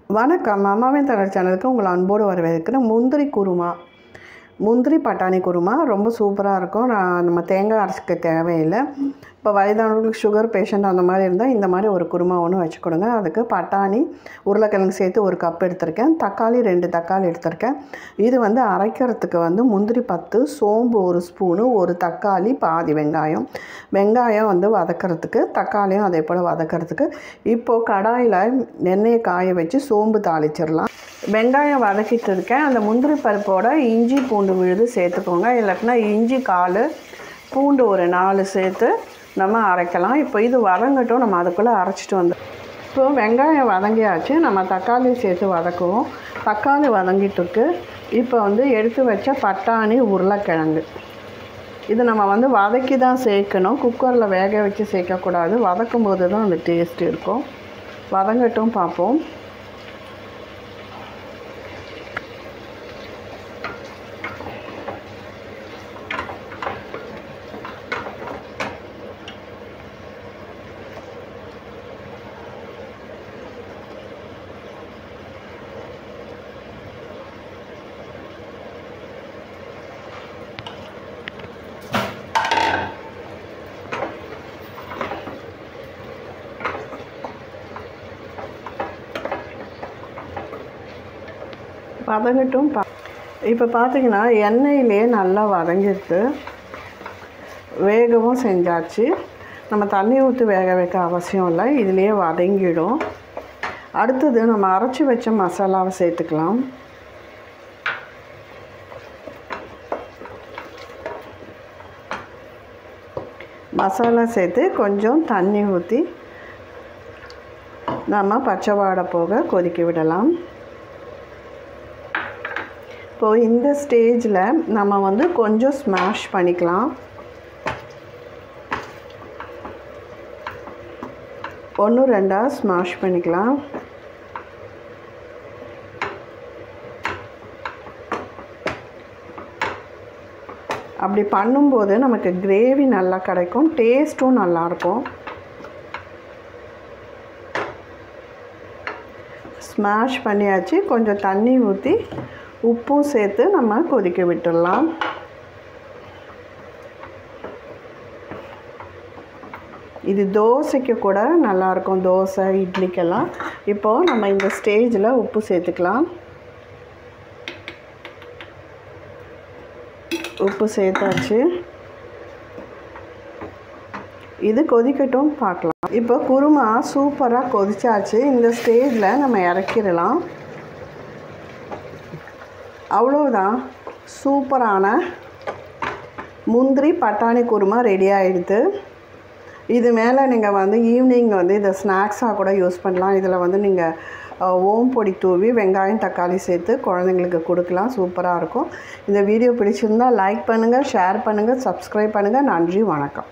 வணக்கம் அம்மாவின் தகவல் சேனலுக்கு உங்களை அன்போடு வரவேற்கிறேன் முந்திரி குருமா முந்திரி பட்டாணி குருமா ரொம்ப சூப்பராக இருக்கும் நான் நம்ம தேங்காய் அரைச்சிக்க தேவையில்லை இப்போ வயதானவர்களுக்கு சுகர் பேஷண்ட் அந்த மாதிரி இருந்தால் இந்த மாதிரி ஒரு குருமா ஒன்று வச்சு கொடுங்க அதுக்கு பட்டாணி உருளைக்கிழங்கு சேர்த்து ஒரு கப் எடுத்திருக்கேன் தக்காளி ரெண்டு தக்காளி எடுத்திருக்கேன் இது வந்து அரைக்கிறதுக்கு வந்து முந்திரி பத்து சோம்பு ஒரு ஸ்பூனு ஒரு தக்காளி பாதி வெங்காயம் வெங்காயம் வந்து வதக்கிறதுக்கு தக்காளியும் அதே போல் வதக்கிறதுக்கு இப்போது கடாயில் எண்ணெயை காய வச்சு சோம்பு தாளிச்சிடலாம் வெங்காயம் வதக்கிட்டு இருக்கேன் அந்த முந்திரி பருப்போட இஞ்சி பூண்டு விழுது சேர்த்துக்கோங்க இல்லாட்டினா இஞ்சி கால் பூண்டு ஒரு நாலு சேர்த்து நம்ம அரைக்கலாம் இப்போ இது வதங்கட்டும் நம்ம அதுக்குள்ளே அரைச்சிட்டு வந்து இப்போ வெங்காயம் வதங்கியாச்சு நம்ம தக்காளி சேர்த்து வதக்குவோம் தக்காளி வதங்கிட்டு இருக்கு இப்போ வந்து எடுத்து வச்ச பட்டாணி உருளைக்கிழங்கு இது நம்ம வந்து வதக்கி தான் சேர்க்கணும் குக்கரில் வேக வச்சு சேர்க்கக்கூடாது வதக்கும் போது தான் அந்த டேஸ்ட் இருக்கும் வதங்கட்டும் பார்ப்போம் வதங்கட்டும் பா இப்போ பார்த்தீங்கன்னா எண்ணெயிலே நல்லா வதங்கிட்டு வேகவும் செஞ்சாச்சு நம்ம தண்ணி ஊற்றி வேக வைக்க அவசியம் இல்லை இதுலேயே வதங்கிடும் அடுத்தது நம்ம அரைச்சி வச்ச மசாலாவை சேர்த்துக்கலாம் மசாலா சேர்த்து கொஞ்சம் தண்ணி ஊற்றி நம்ம பச்சை வாடை போக கொதிக்க விடலாம் இப்போது இந்த ஸ்டேஜில் நம்ம வந்து கொஞ்சம் ஸ்மாஷ் பண்ணிக்கலாம் ஒன்று ரெண்டாக ஸ்மாஷ் பண்ணிக்கலாம் அப்படி பண்ணும்போது நமக்கு கிரேவி நல்லா கிடைக்கும் டேஸ்ட்டும் நல்லாயிருக்கும் ஸ்மாஷ் பண்ணியாச்சு கொஞ்சம் தண்ணி ஊற்றி உப்பும் சேர்த்து நம்ம கொதிக்க விட்டுடலாம் இது தோசைக்கு கூட நல்லாயிருக்கும் தோசை இட்லிக்கெல்லாம் இப்போது நம்ம இந்த ஸ்டேஜில் உப்பு சேர்த்துக்கலாம் உப்பு சேர்த்தாச்சு இது கொதிக்கட்டும் பார்க்கலாம் இப்போ குருமா சூப்பராக கொதிச்சாச்சு இந்த ஸ்டேஜில் நம்ம இறக்கிடலாம் அவ்வளோதான் சூப்பரான முந்திரி பட்டாணி குருமா ரெடி ஆகிடுது இது மேலே நீங்கள் வந்து ஈவினிங் வந்து இதை ஸ்நாக்ஸாக கூட யூஸ் பண்ணலாம் இதில் வந்து நீங்கள் ஓம் பொடி தூவி வெங்காயம் தக்காளி சேர்த்து குழந்தைங்களுக்கு கொடுக்கலாம் சூப்பராக இருக்கும் இந்த வீடியோ பிடிச்சிருந்தால் லைக் பண்ணுங்கள் ஷேர் பண்ணுங்கள் சப்ஸ்கிரைப் பண்ணுங்கள் நன்றி வணக்கம்